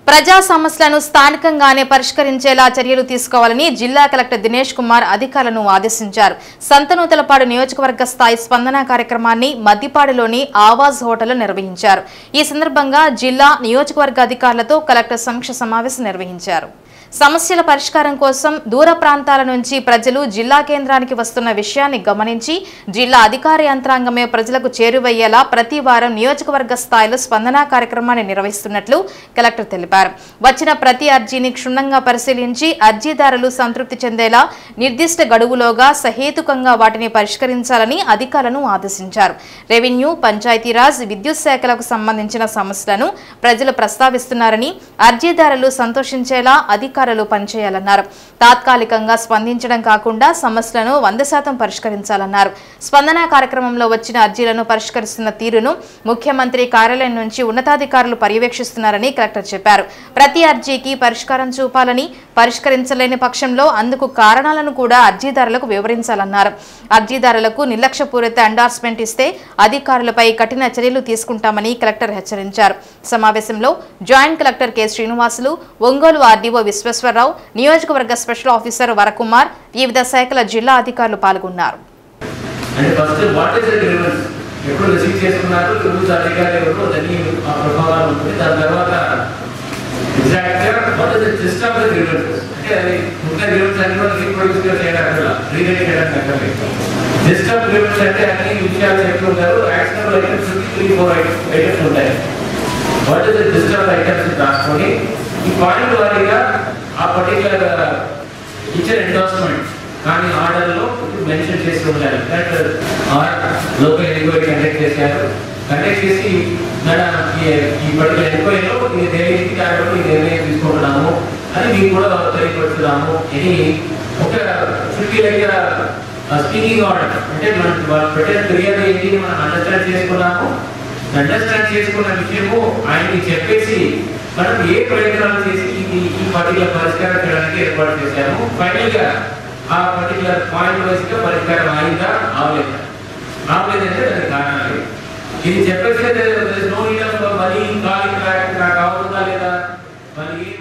ప్రజా సమస్యలను స్థానికంగానే పరిష్కరించేలా చర్యలు తీసుకోవాలని జిల్లా కలెక్టర్ దినేష్ కుమార్ అధికారులను ఆదేశించారు సంతనూతలపాడు నియోజకవర్గ స్థాయి స్పందన కార్యక్రమాన్ని మద్దిపాడులోని ఆవాజ్ హోటల్లో నిర్వహించారు ఈ సందర్భంగా జిల్లా నియోజకవర్గ అధికారులతో కలెక్టర్ సమీక్ష సమావేశం నిర్వహించారు సమస్యల పరిష్కారం కోసం దూర ప్రాంతాల నుంచి ప్రజలు జిల్లా కేంద్రానికి వస్తున్న విషయాన్ని గమనించి జిల్లా అధికార యంత్రాంగమే ప్రజలకు చేరువయ్యేలా ప్రతి వారం నియోజకవర్గ స్థాయిలో స్పందన కార్యక్రమాన్ని నిర్వహిస్తున్నట్లు కలెక్టర్ తెలిపారు వచ్చిన ప్రతి అర్జీని క్షుణ్ణంగా పరిశీలించి అర్జీదారులు సంతృప్తి చెందేలా నిర్దిష్ట గడువులోగా సహేతుకంగా వాటిని పరిష్కరించాలని అధికారులను ఆదేశించారు రెవెన్యూ పంచాయతీరాజ్ విద్యుత్ శాఖలకు సంబంధించిన సమస్యలను ప్రజలు ప్రస్తావిస్తున్నారని అర్జీదారులు సంతోషించేలా అధికారులు పనిచేయాలన్నారు తాత్కాలికంగా స్పందించడం కాకుండా సమస్యలను వంద శాతం పరిష్కరించాలన్నారు స్పందన కార్యక్రమంలో వచ్చిన అర్జీలను పరిష్కరిస్తున్న తీరును ముఖ్యమంత్రి కార్యాలయం నుంచి ఉన్నతాధికారులు పర్యవేక్షిస్తున్నారని కలెక్టర్ చెప్పారు ప్రతి అర్జీకి పరిష్కారం చూపాలని పరిష్కరించలేని పక్షంలో అందుకు కారణాలను కూడా అర్జీదారులకు వివరించాలన్నారు అర్జీదారులకు నిర్లక్ష్యపూరిత ఎండార్స్మెంట్ ఇస్తే అధికారులపై కఠిన చర్యలు తీసుకుంటామని కలెక్టర్ హెచ్చరించారు సమావేశంలో joint collector K Srinivasulu Ongole RDO Visweswararao నియోజకవర్గ స్పెషల్ ఆఫీసర్ వరకుమార్ వివిధ శాఖల జిల్లా అధికారులు పాల్గొన్నారు అంటే first what is the grievance ఎప్పుడు రిసీవ్ చేసుకున్నారు రూల్స్ అధికారులు ఎవరు దాన్ని ఆ ప్రభావాలు ఉంటుంది దాని తర్వాత ఎగ్జాక్ట్ గా what is the gist of the grievances అంటే అది ఉన్న గ్రీవెన్స్ అన్ని కూడా రీప్రొడ్యూస్ చేయడం అక్కడ రీరైట్ చేయడానికి అక్కర్లేదు జిస్ట్ ఆఫ్ గ్రీవెన్స్ అంటే అన్ని విషయాలు చెప్తుంటారు action items three four items ఉంటాయి what is the gist of items రాసుకొని ఈ పాయింట్ వారీగా ఆ పర్టికులర్ ఇచ్చిన ఎండోర్స్మెంట్ కానీ ఆర్డర్లో మెన్షన్ చేసి ఉండాలి that are local enquiry conduct చేశారు కండక్ట్ చేసి మేడం ఈ ఈ పర్టికులర్ ఎంక్వైరీలో ఇది దేనికి దాంట్లో ఈ నిర్ణయం తీసుకుంటున్నాము అని మీకు కూడా తెలియపరుస్తున్నాము ఇది ఒక ఫిఫ్టీ దగ్గర స్పీకింగ్ ఆర్డర్ అంటే మనం వాళ్ళు పెట్టిన ఫిర్యాదు ఏంటి మనం అండర్స్టాండ్ చేసుకున్నాము అండర్స్టాండ్ చేసుకున్న విషయము ఆయనకి చెప్పేసి మనం ఏ ప్రయత్నాలు చేసి ఇది ఈ పర్టికులర్ పరిష్కారం చేయడానికి ఏర్పాటు చేశాము ఫైనల్ గా ఆ పర్టికులర్ పాయింట్ వైజ్ గా పరిష్కారం అయిందా అవలేదా అవలేదంటే దానికి కారణాలు ఇది చెప్పేస్తే no need of money calling back నాకు అవుతుందా లేదా మరి